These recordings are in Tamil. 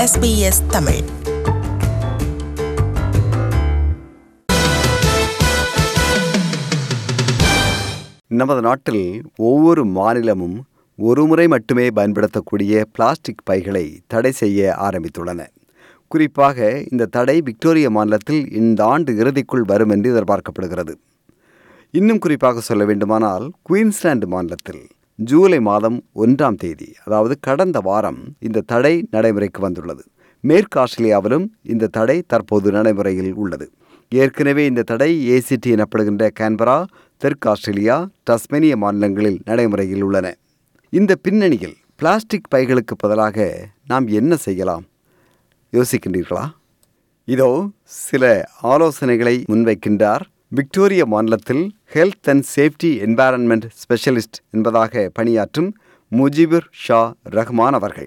SBS தமிழ் நமது நாட்டில் ஒவ்வொரு மாநிலமும் ஒருமுறை மட்டுமே பயன்படுத்தக்கூடிய பிளாஸ்டிக் பைகளை தடை செய்ய ஆரம்பித்துள்ளன குறிப்பாக இந்த தடை விக்டோரியா மாநிலத்தில் இந்த ஆண்டு இறுதிக்குள் வரும் என்று எதிர்பார்க்கப்படுகிறது இன்னும் குறிப்பாக சொல்ல வேண்டுமானால் குயின்ஸ்லாந்து மாநிலத்தில் ஜூலை மாதம் ஒன்றாம் தேதி அதாவது கடந்த வாரம் இந்த தடை நடைமுறைக்கு வந்துள்ளது மேற்கு ஆஸ்திரேலியாவிலும் இந்த தடை தற்போது நடைமுறையில் உள்ளது ஏற்கனவே இந்த தடை ஏசிடி எனப்படுகின்ற கேன்பரா தெற்கு ஆஸ்திரேலியா டஸ்மேனிய மாநிலங்களில் நடைமுறையில் உள்ளன இந்த பின்னணியில் பிளாஸ்டிக் பைகளுக்கு பதிலாக நாம் என்ன செய்யலாம் யோசிக்கின்றீர்களா இதோ சில ஆலோசனைகளை முன்வைக்கின்றார் விக்டோரிய மாநிலத்தில் health and safety environment specialist என்பதாக பணியாற்றும் முஜிபுர் ஷா ரஹ்மான் அவர்கள்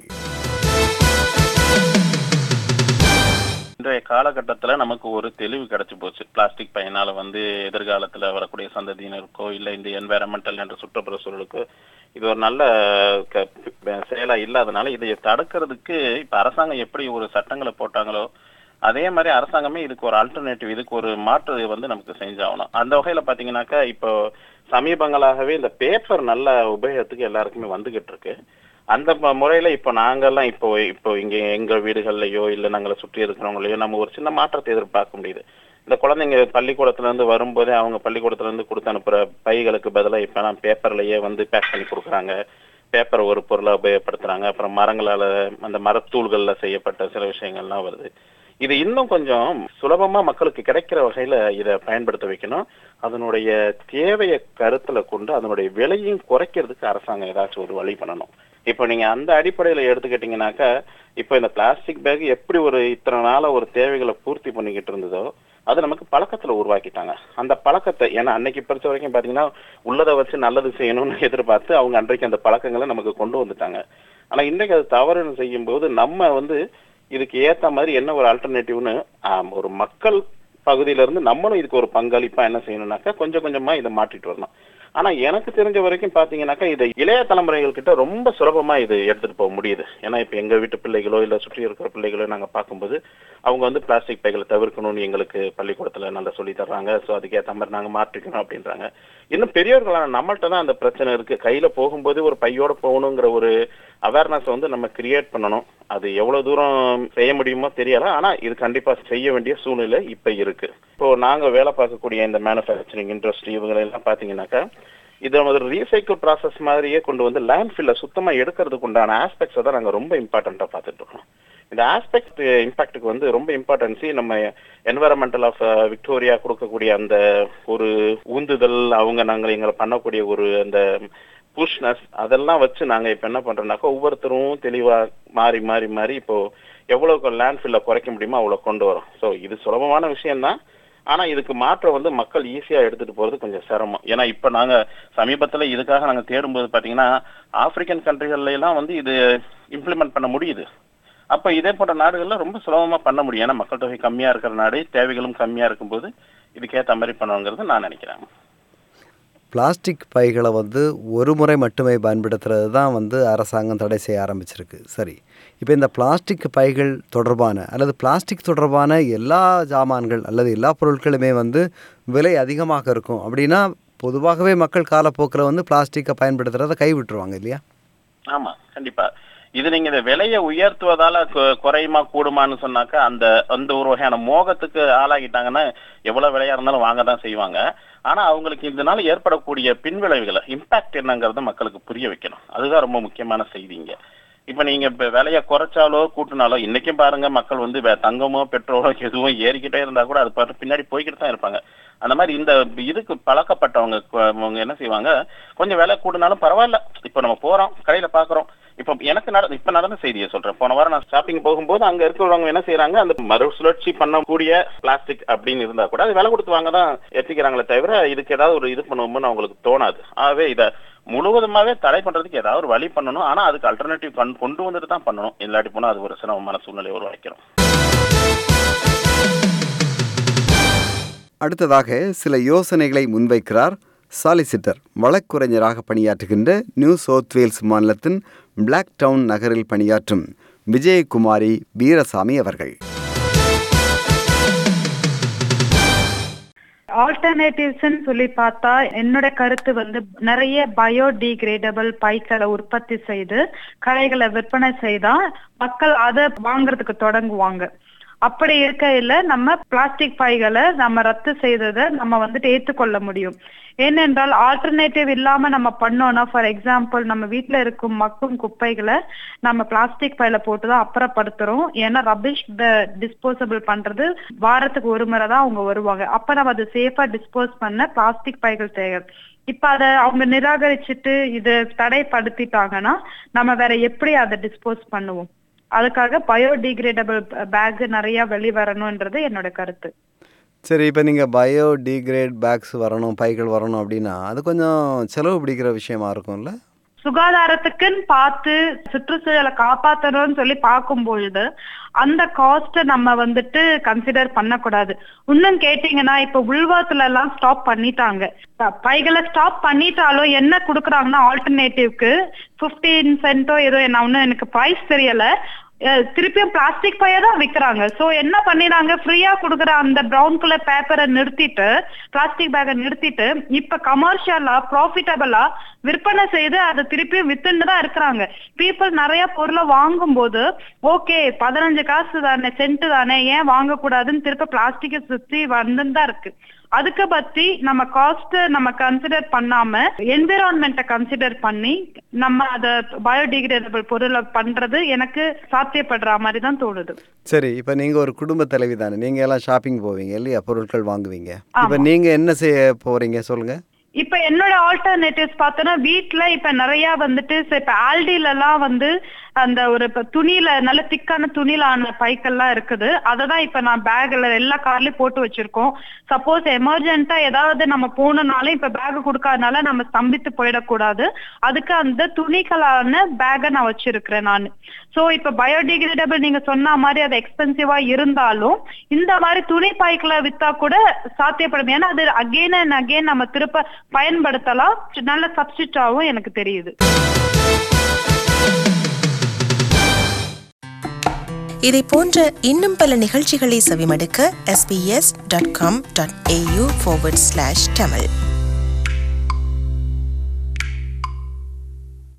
இன்றைய காலகட்டத்தில் நமக்கு ஒரு தெளிவு கிடைச்சு போச்சு பிளாஸ்டிக் பயனால வந்து எதிர்காலத்தில் வரக்கூடிய சந்ததியினருக்கோ இல்லை இந்த என்வாரன்மெண்டல் என்ற சுற்றுப்புற சூழலுக்கோ இது ஒரு நல்ல க- செயலா இல்லாதனால இதை தடுக்கிறதுக்கு இப்ப அரசாங்கம் எப்படி ஒரு சட்டங்களை போட்டாங்களோ அதே மாதிரி அரசாங்கமே இதுக்கு ஒரு ஆல்டர்னேட்டிவ் இதுக்கு ஒரு மாற்று வந்து நமக்கு செஞ்சாகணும் அந்த வகையில பாத்தீங்கன்னாக்கா இப்போ சமீபங்களாகவே இந்த பேப்பர் நல்ல உபயோகத்துக்கு எல்லாருக்குமே வந்துகிட்டு இருக்கு அந்த ம- முறையில இப்போ நாங்கெல்லாம் இப்போ இப்போ இங்க எங்க வீடுகள்லயோ இல்ல நாங்களை சுற்றி இருக்கிறவங்களையோ நம்ம ஒரு சின்ன மாற்றத்தை எதிர்பார்க்க முடியுது இந்த குழந்தைங்க பள்ளிக்கூடத்துல இருந்து வரும்போதே அவங்க பள்ளிக்கூடத்துல இருந்து கொடுத்து அனுப்புற பைகளுக்கு பதிலா இப்ப எல்லாம் பேப்பர்லயே வந்து பேக் பண்ணி கொடுக்குறாங்க பேப்பர் ஒரு பொருளா உபயோகப்படுத்துறாங்க அப்புறம் மரங்களால அந்த மரத்தூள்கள்ல செய்யப்பட்ட சில விஷயங்கள்லாம் வருது இது இன்னும் கொஞ்சம் சுலபமா மக்களுக்கு கிடைக்கிற வகையில இதை பயன்படுத்த வைக்கணும் அதனுடைய தேவையை கருத்துல கொண்டு அதனுடைய விலையும் குறைக்கிறதுக்கு அரசாங்கம் ஏதாச்சும் ஒரு வழி பண்ணணும் இப்போ நீங்க அந்த அடிப்படையில எடுத்துக்கிட்டீங்கன்னாக்கா இப்போ இந்த பிளாஸ்டிக் பேக் எப்படி ஒரு இத்தனை நாளா ஒரு தேவைகளை பூர்த்தி பண்ணிக்கிட்டு இருந்ததோ அது நமக்கு பழக்கத்துல உருவாக்கிட்டாங்க அந்த பழக்கத்தை ஏன்னா அன்னைக்கு பொறுத்த வரைக்கும் பாத்தீங்கன்னா உள்ளதை வச்சு நல்லது செய்யணும்னு எதிர்பார்த்து அவங்க அன்றைக்கு அந்த பழக்கங்களை நமக்கு கொண்டு வந்துட்டாங்க ஆனா இன்றைக்கு அது தவறுன்னு செய்யும்போது நம்ம வந்து இதுக்கு ஏத்த மாதிரி என்ன ஒரு ஆல்டர்னேட்டிவ்னு ஒரு மக்கள் பகுதியில இருந்து நம்மளும் இதுக்கு ஒரு பங்களிப்பா என்ன செய்யணும்னாக்கா கொஞ்சம் கொஞ்சமா இதை மாற்றிட்டு வரணும் ஆனா எனக்கு தெரிஞ்ச வரைக்கும் பாத்தீங்கன்னாக்கா இதை இளைய தலைமுறைகள் கிட்ட ரொம்ப சுலபமா இது எடுத்துட்டு போக முடியுது ஏன்னா இப்ப எங்க வீட்டு பிள்ளைகளோ இல்ல சுற்றி இருக்கிற பிள்ளைகளோ நாங்க பார்க்கும்போது அவங்க வந்து பிளாஸ்டிக் பைகளை தவிர்க்கணும்னு எங்களுக்கு பள்ளிக்கூடத்துல நல்லா சொல்லி தர்றாங்க சோ அதுக்கேத்த மாதிரி நாங்க மாற்றிக்கணும் அப்படின்றாங்க இன்னும் பெரியவர்களான நம்மள்ட்ட தான் அந்த பிரச்சனை இருக்கு கையில போகும்போது ஒரு பையோட போகணுங்கிற ஒரு அவேர்னஸ் வந்து நம்ம கிரியேட் பண்ணணும் அது எவ்வளவு தூரம் செய்ய முடியுமோ தெரியல ஆனா இது கண்டிப்பா செய்ய வேண்டிய சூழ்நிலை இப்ப இருக்கு இப்போ நாங்க வேலை பார்க்கக்கூடிய இந்த மேனுஃபேக்சரிங் இண்டஸ்ட்ரி இவங்க எல்லாம் பாத்தீங்கன்னாக்கா இதை ஒரு ரீசைக்கிள் ப்ராசஸ் மாதிரியே கொண்டு வந்து லேண்ட்ஃபில்ல சுத்தமா எடுக்கிறதுக்கு உண்டான ஆஸ்பெக்ட்ஸை தான் நாங்க ரொம்ப இம்பார்ட்டண்டா பார்த்துட்டு இருக்கோம் இந்த ஆஸ்பெக்ட் இம்பாக்டுக்கு வந்து ரொம்ப இம்பார்ட்டன்சி நம்ம என்வரன்மெண்டல் ஆஃப் விக்டோரியா கொடுக்கக்கூடிய அந்த ஒரு ஊந்துதல் அவங்க நாங்கள் எங்களை பண்ணக்கூடிய ஒரு அந்த புஷ்னஸ் அதெல்லாம் வச்சு நாங்க இப்ப என்ன பண்றோம்னாக்கா ஒவ்வொருத்தரும் தெளிவா மாறி மாறி மாறி இப்போ எவ்வளவு லேண்ட்ஃபில்ல குறைக்க முடியுமோ அவ்வளவு கொண்டு வரோம் சோ இது சுலபமான விஷயம் தான் ஆனா இதுக்கு மாற்றம் வந்து மக்கள் ஈஸியா எடுத்துட்டு போறது கொஞ்சம் சிரமம் ஏன்னா இப்ப நாங்க சமீபத்துல இதுக்காக நாங்க தேடும்போது பாத்தீங்கன்னா ஆப்பிரிக்கன் கண்ட்ரிகள்ல எல்லாம் வந்து இது இம்ப்ளிமெண்ட் பண்ண முடியுது அப்ப இதே போன்ற நாடுகள்ல ரொம்ப சுலபமா பண்ண முடியும் ஏன்னா மக்கள் தொகை கம்மியா இருக்கிற நாடு தேவைகளும் கம்மியா இருக்கும்போது இதுக்கேத்த மாதிரி பண்ணுவாங்கிறது நான் நினைக்கிறேன் பிளாஸ்டிக் பைகளை வந்து ஒரு முறை மட்டுமே பயன்படுத்துறது தான் வந்து அரசாங்கம் தடை செய்ய ஆரம்பிச்சிருக்கு சரி இப்போ இந்த பிளாஸ்டிக் பைகள் தொடர்பான அல்லது பிளாஸ்டிக் தொடர்பான எல்லா ஜாமான்கள் அல்லது எல்லா பொருட்களுமே வந்து விலை அதிகமாக இருக்கும் அப்படின்னா பொதுவாகவே மக்கள் காலப்போக்கில் வந்து பிளாஸ்டிக்கை பயன்படுத்துறதை கை விட்டுருவாங்க இல்லையா ஆமா கண்டிப்பா இது நீங்க இந்த விலையை உயர்த்துவதால கு- குறையுமா கூடுமான்னு சொன்னாக்கா அந்த அந்த ஒரு வகையான மோகத்துக்கு ஆளாகிட்டாங்கன்னா எவ்வளவு விலையா இருந்தாலும் வாங்க தான் செய்வாங்க ஆனா அவங்களுக்கு இதனால ஏற்படக்கூடிய பின்விளைவுகளை இம்பாக்ட் என்னங்கறத மக்களுக்கு புரிய வைக்கணும் அதுதான் ரொம்ப முக்கியமான செய்திங்க இப்ப நீங்க இப்ப விலையை குறைச்சாலோ கூட்டினாலோ இன்னைக்கும் பாருங்க மக்கள் வந்து வே- தங்கமோ பெட்ரோலோ எதுவும் ஏறிக்கிட்டே இருந்தா கூட அது பாட்டு பின்னாடி போய்கிட்டு தான் இருப்பாங்க அந்த மாதிரி இந்த இதுக்கு பழக்கப்பட்டவங்க கு- அவங்க என்ன செய்வாங்க கொஞ்சம் விலை கூடுனாலும் பரவாயில்ல இப்ப நம்ம போறோம் கடையில பாக்குறோம் இப்ப எனக்கு நட இப்ப நடந்த செய்தியை சொல்றேன் போன வாரம் நான் ஷாப்பிங் போகும்போது அங்க இருக்கிறவங்க என்ன செய்யறாங்க அந்த மறுசுழற்சி பண்ணக்கூடிய பிளாஸ்டிக் அப்படின்னு இருந்தா கூட அது விலை கொடுத்து வாங்க தான் எத்திக்கிறாங்களே தவிர இதுக்கு ஏதாவது ஒரு இது பண்ணுவோம்னு அவங்களுக்கு தோணாது ஆகவே இத முழுவதுமாவே தடை பண்றதுக்கு ஏதாவது ஒரு வழி பண்ணணும் ஆனா அதுக்கு அல்டர்னேட்டிவ் கொண்டு வந்துட்டு தான் பண்ணணும் இல்லாட்டி போனா அது ஒரு சிரமமான சூழ்நிலை உருவாக்கிறோம் அடுத்ததாக சில யோசனைகளை முன்வைக்கிறார் சாலிசிட்டர் வழக்குரைஞராக பணியாற்றுகின்ற நியூ சவுத் வேல்ஸ் மாநிலத்தின் பிளாக் டவுன் நகரில் பணியாற்றும் விஜயகுமாரி வீரசாமி அவர்கள் ஆல்டர்னேட்டிவ்ஸ்ன்னு சொல்லி பார்த்தா என்னோட கருத்து வந்து நிறைய பயோடிகிரேடபிள் பைக்களை உற்பத்தி செய்து கடைகளை விற்பனை செய்தா மக்கள் அதை வாங்குறதுக்கு தொடங்குவாங்க அப்படி இருக்கையில நம்ம பிளாஸ்டிக் பைகளை நம்ம ரத்து செய்ததை நம்ம வந்துட்டு ஏற்றுக்கொள்ள முடியும் ஏனென்றால் ஆல்டர்னேட்டிவ் இல்லாம நம்ம பண்ணோம்னா ஃபார் எக்ஸாம்பிள் நம்ம வீட்ல இருக்கும் மக்கும் குப்பைகளை நம்ம பிளாஸ்டிக் பையில போட்டுதான் அப்புறப்படுத்துறோம் ஏன்னா ரபிஷ் டிஸ்போசபிள் பண்றது வாரத்துக்கு ஒரு முறை தான் அவங்க வருவாங்க அப்ப நம்ம அதை சேஃபா டிஸ்போஸ் பண்ண பிளாஸ்டிக் பைகள் தேவை இப்ப அத அவங்க நிராகரிச்சுட்டு இது தடைப்படுத்திட்டாங்கன்னா நம்ம வேற எப்படி அதை டிஸ்போஸ் பண்ணுவோம் அதுக்காக பயோடிகிரேடபிள் பேக் நிறைய வெளிவரணும்ன்றது என்னோட கருத்து சரி இப்போ நீங்கள் பயோ டிகிரேட் பேக்ஸ் வரணும் பைகள் வரணும் அப்படின்னா அது கொஞ்சம் செலவு பிடிக்கிற விஷயமா இருக்கும்ல சுகாதாரத்துக்குன்னு பார்த்து சுற்றுச்சூழலை காப்பாத்தணும்னு சொல்லி பார்க்கும்பொழுது அந்த காஸ்ட நம்ம வந்துட்டு கன்சிடர் பண்ணக்கூடாது இன்னும் கேட்டீங்கன்னா இப்ப உள்வாத்துல எல்லாம் ஸ்டாப் பண்ணிட்டாங்க ப- பைகளை ஸ்டாப் பண்ணிட்டாலும் என்ன கொடுக்குறாங்கன்னா ஆல்டர்னேட்டிவ்க்கு 15 சென்ட்டோ ஏதோ என்ன ஒன்னும் எனக்கு பிரைஸ் தெரியல அஹ் திருப்பியும் பிளாஸ்டிக் பைய தான் விக்கிறாங்க சோ என்ன பண்ணிடுறாங்க ஃப்ரீயா கொடுக்குற அந்த பிரவுன் கலர் பேப்பரை நிறுத்திட்டு பிளாஸ்டிக் பேக்கை நிறுத்திட்டு இப்ப கமர்ஷியலா ப்ராஃபிட்டபிளா விற்பனை செய்து அதை திருப்பியும் வித்துன்னு தான் இருக்கிறாங்க பீப்புள் நிறைய பொருளை வாங்கும்போது ஓகே பதினஞ்சு காசு தானே சென்ட் தானே ஏன் வாங்கக்கூடாதுன்னு திருப்ப பிளாஸ்டிக்கை சுத்தி வந்துன்னு தான் இருக்கு அதுக்கு பத்தி நம்ம காஸ்ட் நம்ம கன்சிடர் பண்ணாம என்விரான்மெண்ட்டை கன்சிடர் பண்ணி நம்ம அத பயோடிகிரேடபிள் பொருளை பண்றது எனக்கு சாத்தியப்படுற மாதிரி தான் தோணுது சரி இப்போ நீங்கள் ஒரு குடும்ப தலைவி தானே நீங்கள் எல்லாம் ஷாப்பிங் போவீங்க இல்லையா பொருட்கள் வாங்குவீங்க இப்போ நீங்கள் என்ன செய்ய போகிறீங்க சொல்லுங்கள் இப்ப என்னோட ஆல்டர்னேட்டிவ்ஸ் பார்த்தோன்னா வீட்ல இப்ப நிறைய வந்துட்டு ச- இப்ப ஆல்டில எல்லாம் வந்து அந்த ஒரு இப்ப துணியில நல்ல திக்கான துணியில ஆன பைக்கெல்லாம் இருக்குது அததான் இப்ப நான் பேக்ல எல்லா கார்லயும் போட்டு வச்சிருக்கோம் சப்போஸ் எமர்ஜென்ட்டா ஏதாவது நம்ம போகணும்னாலும் இப்ப பேக் கொடுக்காதனால நம்ம ஸ்தம்பித்து போயிடக்கூடாது அதுக்கு அந்த துணிகளான பேக்கை நான் வச்சிருக்கிறேன் நான் சோ இப்ப பயோடிகிரேடபிள் நீங்க சொன்ன மாதிரி அது எக்ஸ்பென்சிவா இருந்தாலும் இந்த மாதிரி துணி பைக்ல வித்தா கூட சாத்தியப்படும் ஏன்னா அது அகைன் அண்ட் அகைன் நம்ம திருப்ப பயன்படுத்தலாம் நல்ல சப்ஸ்டியூட்டாவும் எனக்கு தெரியுது இதை போன்ற இன்னும் பல நிகழ்ச்சிகளை செவிமடுக்க sbs.com.au forward slash tamil